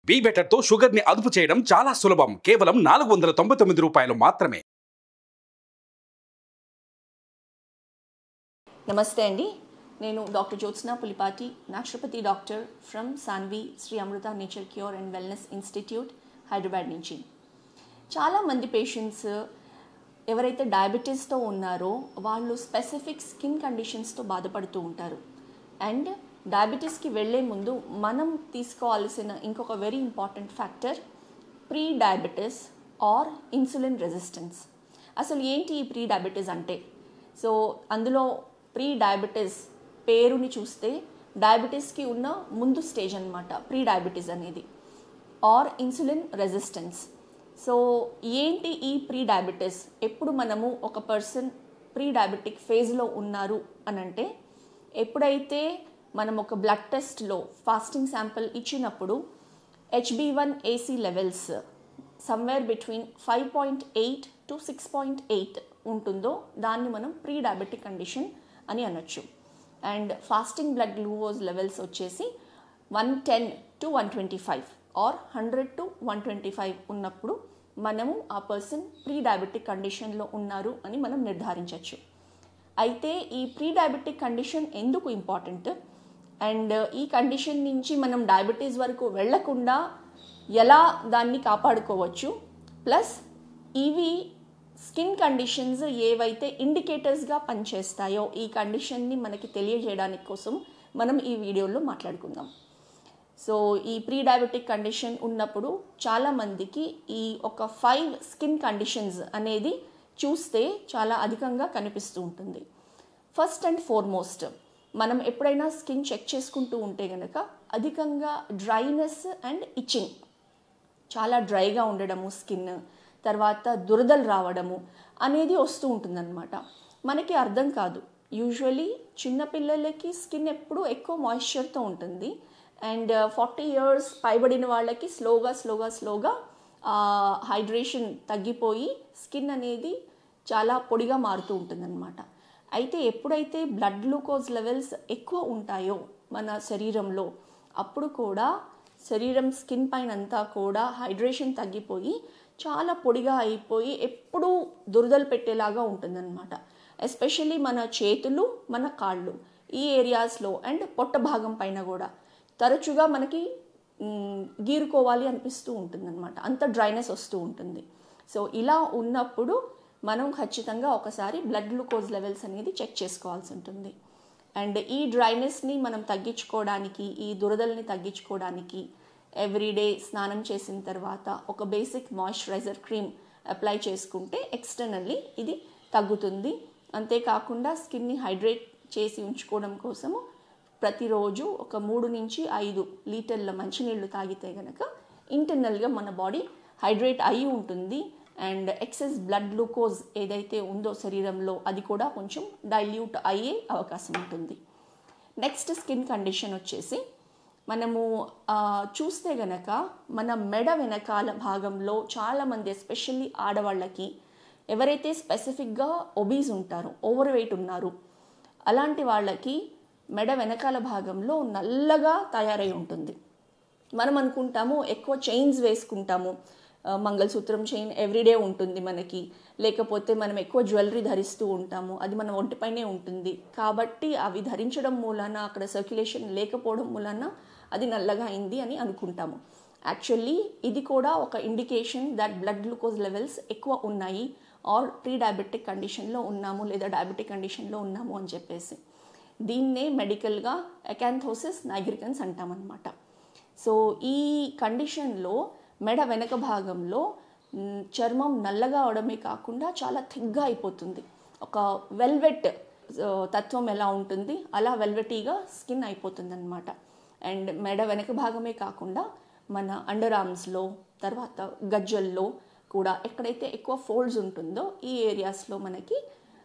be better తో sugar ని అదుపు చేయడం చాలా సులభం కేవలం నాలుగు వందల తొంభై తొమ్మిది రూపాయలు మాత్రమే నమస్తే అండి నేను డాక్టర్ జ్యోత్స్నా పులిపాటి నాక్షపతి doctor from Sanvi Sri Amrutha nature cure and wellness institute Hyderabad నుంచి చాలామంది పేషెంట్స్ ఎవరైతే డయాబెటీస్తో ఉన్నారో వాళ్ళు స్పెసిఫిక్ స్కిన్ కండిషన్స్తో బాధపడుతూ ఉంటారు అండ్ డయాబెటీస్కి వెళ్ళే ముందు మనం తీసుకోవాల్సిన ఇంకొక very important factor pre diabetes or insulin resistance అసలు ఏంటి ఈ ప్రీ డయాబెటీస్ అంటే సో అందులో ప్రీ డయాబెటీస్ పేరుని చూస్తే డయాబెటీస్కి ఉన్న ముందు స్టేజ్ అనమాట ప్రీ డయాబెటీస్ అనేది ఆర్ ఇన్సులిన్ రెసిస్టెన్స్ సో ఏంటి ఈ ప్రీ డయాబెటీస్ ఎప్పుడు మనము ఒక పర్సన్ ప్రీ డయాబెటిక్ ఫేజ్లో ఉన్నారు అని అంటే ఎప్పుడైతే మనం ఒక బ్లడ్ టెస్ట్లో ఫాస్టింగ్ శాంపిల్ ఇచ్చినప్పుడు HB one AC levels somewhere between five point eight to six point eight ఉంటుందో దాన్ని మనం ప్రీ డయాబెటిక్ కండిషన్ అని అనొచ్చు and fasting blood glucose levels వచ్చేసి one ten to one twenty five or hundred to one twenty five ఉన్నప్పుడు మనము ఆ person pre diabetic కండిషన్లో ఉన్నారు అని మనం నిర్ధారించవచ్చు అయితే ఈ ప్రీ డయాబెటిక్ కండిషన్ ఎందుకు ఇంపార్టెంట్ అండ్ ఈ కండిషన్ నుంచి మనం డయాబెటీస్ వరకు వెళ్లకుండా ఎలా దాన్ని కాపాడుకోవచ్చు ప్లస్ ఇవి స్కిన్ కండిషన్స్ ఏవైతే ఇండికేటర్స్గా పనిచేస్తాయో ఈ కండిషన్ని మనకి తెలియజేయడానికి కోసం మనం ఈ వీడియోలో మాట్లాడుకుందాం సో ఈ ప్రీ డయాబెటిక్ కండిషన్ ఉన్నప్పుడు చాలామందికి ఈ ఒక ఫైవ్ స్కిన్ కండిషన్స్ అనేది చూస్తే చాలా అధికంగా కనిపిస్తూ ఉంటుంది ఫస్ట్ అండ్ ఫార్మోస్ట్ మనం ఎప్పుడైనా స్కిన్ చెక్ చేసుకుంటూ ఉంటే కనుక అధికంగా డ్రైనెస్ అండ్ ఇచ్చింగ్ చాలా డ్రైగా ఉండడము స్కిన్ తర్వాత దురదలు రావడము అనేది వస్తూ ఉంటుందన్నమాట మనకి అర్థం కాదు యూజువలీ చిన్నపిల్లలకి స్కిన్ ఎప్పుడు ఎక్కువ మాయిశ్చర్తో ఉంటుంది అండ్ ఫార్టీ ఇయర్స్ పైబడిన వాళ్ళకి స్లోగా స్లోగా స్లోగా హైడ్రేషన్ తగ్గిపోయి స్కిన్ అనేది చాలా పొడిగా మారుతూ ఉంటుందన్నమాట అయితే ఎప్పుడైతే బ్లడ్ గ్లూకోజ్ లెవెల్స్ ఎక్కువ ఉంటాయో మన శరీరంలో అప్పుడు కూడా శరీరం స్కిన్ పైన అంతా కూడా హైడ్రేషన్ తగ్గిపోయి చాలా పొడిగా అయిపోయి ఎప్పుడూ దురదలు పెట్టేలాగా ఉంటుందన్నమాట ఎస్పెషల్లీ మన చేతులు మన కాళ్ళు ఈ ఏరియాస్లో అండ్ పొట్ట భాగం పైన కూడా తరచుగా మనకి గీరుకోవాలి అనిపిస్తూ ఉంటుందన్నమాట అంత డ్రైనెస్ వస్తూ ఉంటుంది సో ఇలా ఉన్నప్పుడు మనం ఖచ్చితంగా ఒకసారి బ్లడ్ గ్లూకోజ్ లెవెల్స్ అనేది చెక్ చేసుకోవాల్సి ఉంటుంది అండ్ ఈ డ్రైనెస్ని మనం తగ్గించుకోవడానికి ఈ దురదల్ని తగ్గించుకోవడానికి ఎవ్రీడే స్నానం చేసిన తర్వాత ఒక బేసిక్ మాయిశ్చరైజర్ క్రీమ్ అప్లై చేసుకుంటే ఎక్స్టర్నల్లీ ఇది తగ్గుతుంది అంతేకాకుండా స్కిన్ని హైడ్రేట్ చేసి ఉంచుకోవడం కోసము ప్రతిరోజు ఒక మూడు నుంచి ఐదు లీటర్ల మంచినీళ్ళు తాగితే గనక ఇంటర్నల్గా మన బాడీ హైడ్రేట్ అయి ఉంటుంది అండ్ ఎక్సెస్ బ్లడ్ గ్లూకోజ్ ఏదైతే ఉందో శరీరంలో అది కూడా కొంచెం డైల్యూట్ అయ్యే అవకాశం ఉంటుంది నెక్స్ట్ స్కిన్ కండిషన్ వచ్చేసి మనము చూస్తే గనక మన మెడ వెనకాల భాగంలో చాలామంది ఎస్పెషల్లీ ఆడవాళ్ళకి ఎవరైతే స్పెసిఫిక్గా ఒబీస్ ఉంటారో ఓవర్ వెయిట్ ఉన్నారు అలాంటి వాళ్ళకి మెడ వెనకాల భాగంలో నల్లగా తయారై ఉంటుంది మనం అనుకుంటాము ఎక్కువ చైన్స్ వేసుకుంటాము మంగళసూత్రం చైన్ ఎవ్రీడే ఉంటుంది మనకి లేకపోతే మనం ఎక్కువ జ్యువెలరీ ధరిస్తూ ఉంటాము అది మన ఒంటిపైనే ఉంటుంది కాబట్టి అవి ధరించడం మూలాన అక్కడ సర్క్యులేషన్ లేకపోవడం మూలాన అది నల్లగా అయింది అని అనుకుంటాము యాక్చువల్లీ ఇది కూడా ఒక indication that blood glucose levels ఎక్కువ ఉన్నాయి ఆర్ ప్రీ డయాబెటిక్ కండిషన్లో ఉన్నాము లేదా డయాబెటిక్ కండిషన్లో ఉన్నాము అని చెప్పేసి దీన్నే మెడికల్గా ఎకాంథోసిస్ నైగ్రికన్స్ అంటామన్నమాట సో ఈ కండిషన్లో మెడ వెనక భాగంలో చర్మం నల్లగా అవడమే కాకుండా చాలా థిక్గా అయిపోతుంది ఒక వెల్వెట్ తత్వం ఎలా ఉంటుంది అలా వెల్వెటీగా స్కిన్ అయిపోతుంది అనమాట అండ్ మెడ వెనక భాగమే కాకుండా మన అండర్ ఆర్మ్స్లో తర్వాత గజ్జల్లో కూడా ఎక్కడైతే ఎక్కువ ఫోల్డ్స్ ఉంటుందో ఈ ఏరియాస్లో మనకి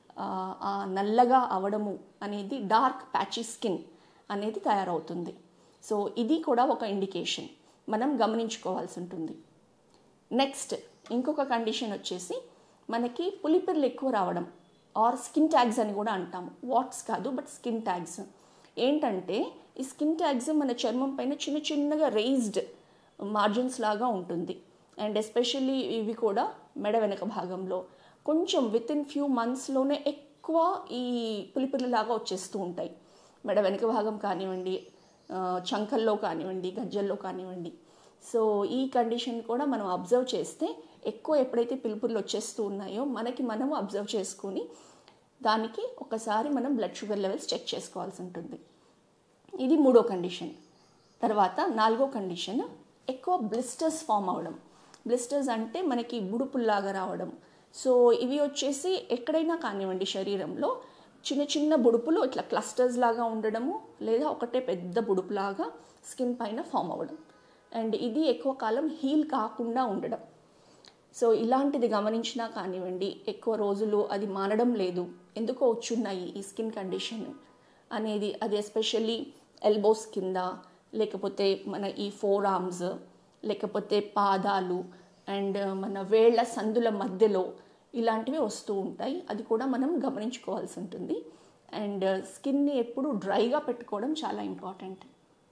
ఆ నల్లగా అవడము అనేది డార్క్ ప్యాచీ స్కిన్ అనేది తయారవుతుంది సో ఇది కూడా ఒక ఇండికేషన్ మనం గమనించుకోవాల్సి ఉంటుంది నెక్స్ట్ ఇంకొక కండిషన్ వచ్చేసి మనకి పులిపిర్లు ఎక్కువ రావడం ఆర్ స్కిన్ ట్యాగ్స్ అని కూడా అంటాము వాట్స్ కాదు బట్ స్కిన్ ట్యాగ్స్ ఏంటంటే ఈ స్కిన్ ట్యాగ్స్ మన చర్మం పైన చిన్న చిన్నగా రేజ్డ్ మార్జిన్స్ లాగా ఉంటుంది అండ్ ఎస్పెషల్లీ ఇవి కూడా మెడ వెనక భాగంలో కొంచెం విత్ ఇన్ ఫ్యూ మంత్స్లోనే ఎక్కువ ఈ పులిపులిలాగా వచ్చేస్తూ ఉంటాయి మెడ వెనక భాగం కానివ్వండి ఆ, చంకల్లో కానివ్వండి గజ్జల్లో కానివ్వండి సో ఈ కండిషన్ కూడా మనం అబ్జర్వ్ చేస్తే ఎక్కువ ఎప్పుడైతే పిలుపులు వచ్చేస్తూ ఉన్నాయో మనకి మనం అబ్జర్వ్ చేసుకొని దానికి ఒకసారి మనం బ్లడ్ షుగర్ లెవెల్స్ చెక్ చేసుకోవాల్సి ఉంటుంది ఇది మూడో కండిషన్ తర్వాత నాలుగో కండిషన్ ఎక్కువ బ్లిస్టర్స్ ఫామ్ అవ్వడం బ్లిస్టర్స్ అంటే మనకి బుడుపుల్లాగా రావడం సో ఇవి వచ్చేసి ఎక్కడైనా కానివ్వండి శరీరంలో చిన్న చిన్న బుడుపులు ఇట్లా క్లస్టర్స్ లాగా ఉండడము లేదా ఒకటే పెద్ద బుడుపులాగా స్కిన్ పైన ఫామ్ అవ్వడం అండ్ ఇది ఎక్కువ కాలం హీల్ కాకుండా ఉండడం సో ఇలాంటిది గమనించినా కానివ్వండి ఎక్కువ రోజులు అది మానడం లేదు ఎందుకో వచ్చున్నాయి ఈ స్కిన్ కండిషన్ అనేది అది ఎస్పెషల్లీ ఎల్బోస్ కింద లేకపోతే మన ఈ ఫోర్ ఆర్మ్స్ లేకపోతే పాదాలు అండ్ మన వేళ్ల సందుల మధ్యలో ఇలాంటివి వస్తూ ఉంటాయి అది కూడా మనం గమనించుకోవాల్సి ఉంటుంది అండ్ స్కిన్ని ఎప్పుడు డ్రైగా పెట్టుకోవడం చాలా important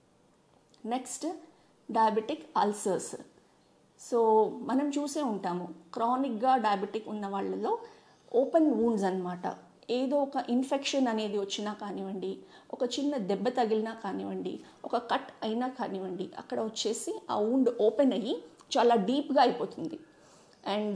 next diabetic ulcers so మనం చూసే ఉంటాము క్రానిక్గా డయాబెటిక్ ఉన్న వాళ్ళలో ఓపెన్ వూండ్స్ అన్నమాట ఏదో ఒక ఇన్ఫెక్షన్ అనేది వచ్చినా కానివ్వండి ఒక చిన్న దెబ్బ తగిలినా కానివ్వండి ఒక కట్ అయినా కానివ్వండి అక్కడ వచ్చేసి ఆ వూండ్ ఓపెన్ అయ్యి చాలా డీప్గా అయిపోతుంది అండ్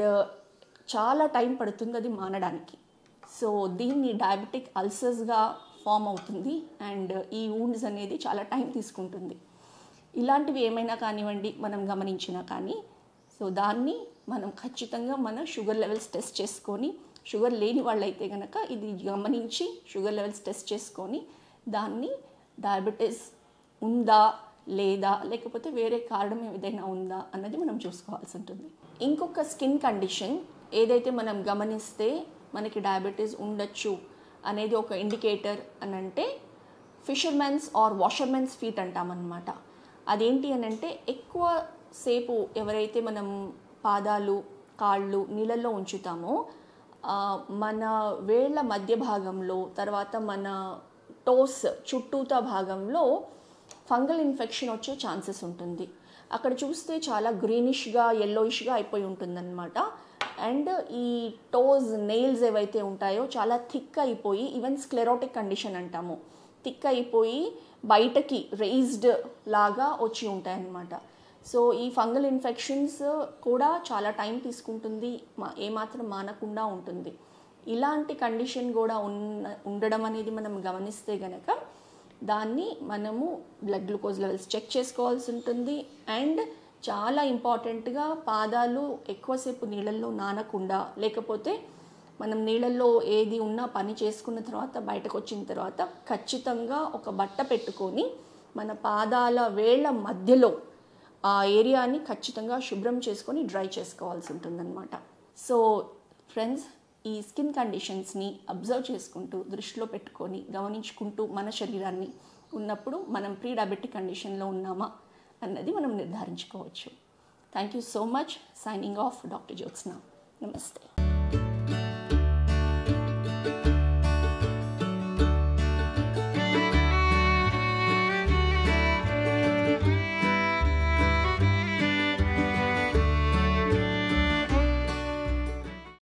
చాలా టైం పడుతుంది అది మానడానికి సో దీన్ని డయాబెటిక్ అల్సర్స్గా ఫామ్ అవుతుంది అండ్ ఈ వూండ్స్ అనేది చాలా టైం తీసుకుంటుంది ఇలాంటివి ఏమైనా కానివ్వండి మనం గమనించినా కానీ సో దాన్ని మనం ఖచ్చితంగా మన షుగర్ లెవెల్స్ టెస్ట్ చేసుకొని షుగర్ లేని వాళ్ళైతే కనుక ఇది గమనించి షుగర్ లెవెల్స్ టెస్ట్ చేసుకొని దాన్ని డయాబెటీస్ ఉందా లేదా లేకపోతే వేరే కారణం ఏదైనా ఉందా అన్నది మనం చూసుకోవాల్సి ఉంటుంది ఇంకొక స్కిన్ కండిషన్ ఏదైతే మనం గమనిస్తే మనకి డయాబెటీస్ ఉండొచ్చు అనేది ఒక ఇండికేటర్ అని అంటే ఫిషర్మెన్స్ ఆర్ వాషర్మెన్స్ ఫీట్ అంటామన్నమాట అదేంటి అని అంటే ఎక్కువ సేపు ఎవరైతే మనం పాదాలు కాళ్ళు నీళ్ళల్లో ఉంచుతామో ఆ, మన వేళ్ళ మధ్య భాగంలో తర్వాత మన టోస్ చుట్టూతా భాగంలో ఫంగల్ ఇన్ఫెక్షన్ వచ్చే ఛాన్సెస్ ఉంటుంది అక్కడ చూస్తే చాలా గ్రీనిష్గా ఎల్లోయిష్గా అయిపోయి ఉంటుందన్నమాట అండ్ ఈ టోస్ నెయిల్స్ ఏవైతే ఉంటాయో చాలా థిక్ అయిపోయి ఈవెన్ స్క్లెరోటిక్ కండిషన్ అంటాము థిక్ అయిపోయి బయటకి రేజ్డ్ లాగా వచ్చి ఉంటాయి అన్నమాట సో ఈ ఫంగల్ ఇన్ఫెక్షన్స్ కూడా చాలా టైం తీసుకుంటుంది మా ఏమాత్రం మానకుండా ఉంటుంది ఇలాంటి కండిషన్ కూడా ఉన్న ఉండడం అనేది మనం గమనిస్తే గనక దాన్ని మనము బ్లడ్ గ్లూకోజ్ లెవెల్స్ చెక్ చేసుకోవాల్సి ఉంటుంది అండ్ చాలా ఇంపార్టెంట్గా పాదాలు ఎక్కువసేపు నీళ్ళల్లో నానకుండా లేకపోతే మనం నీళ్ళల్లో ఏది ఉన్నా పని చేసుకున్న తర్వాత బయటకు వచ్చిన తర్వాత ఖచ్చితంగా ఒక బట్ట పెట్టుకొని మన పాదాల వేళ్ళ మధ్యలో ఆ ఏరియాని ఖచ్చితంగా శుభ్రం చేసుకొని డ్రై చేసుకోవాల్సి ఉంటుందన్నమాట సో ఫ్రెండ్స్ ఈ స్కిన్ కండిషన్స్ని అబ్జర్వ్ చేసుకుంటూ దృష్టిలో పెట్టుకొని గమనించుకుంటూ మన శరీరాన్ని ఉన్నప్పుడు మనం ప్రీ డయాబెటిక్ కండిషన్లో ఉన్నామా అన్నది మనం నిర్ధారించుకోవచ్చు thank you so much signing off doctor Jyotsna నమస్తే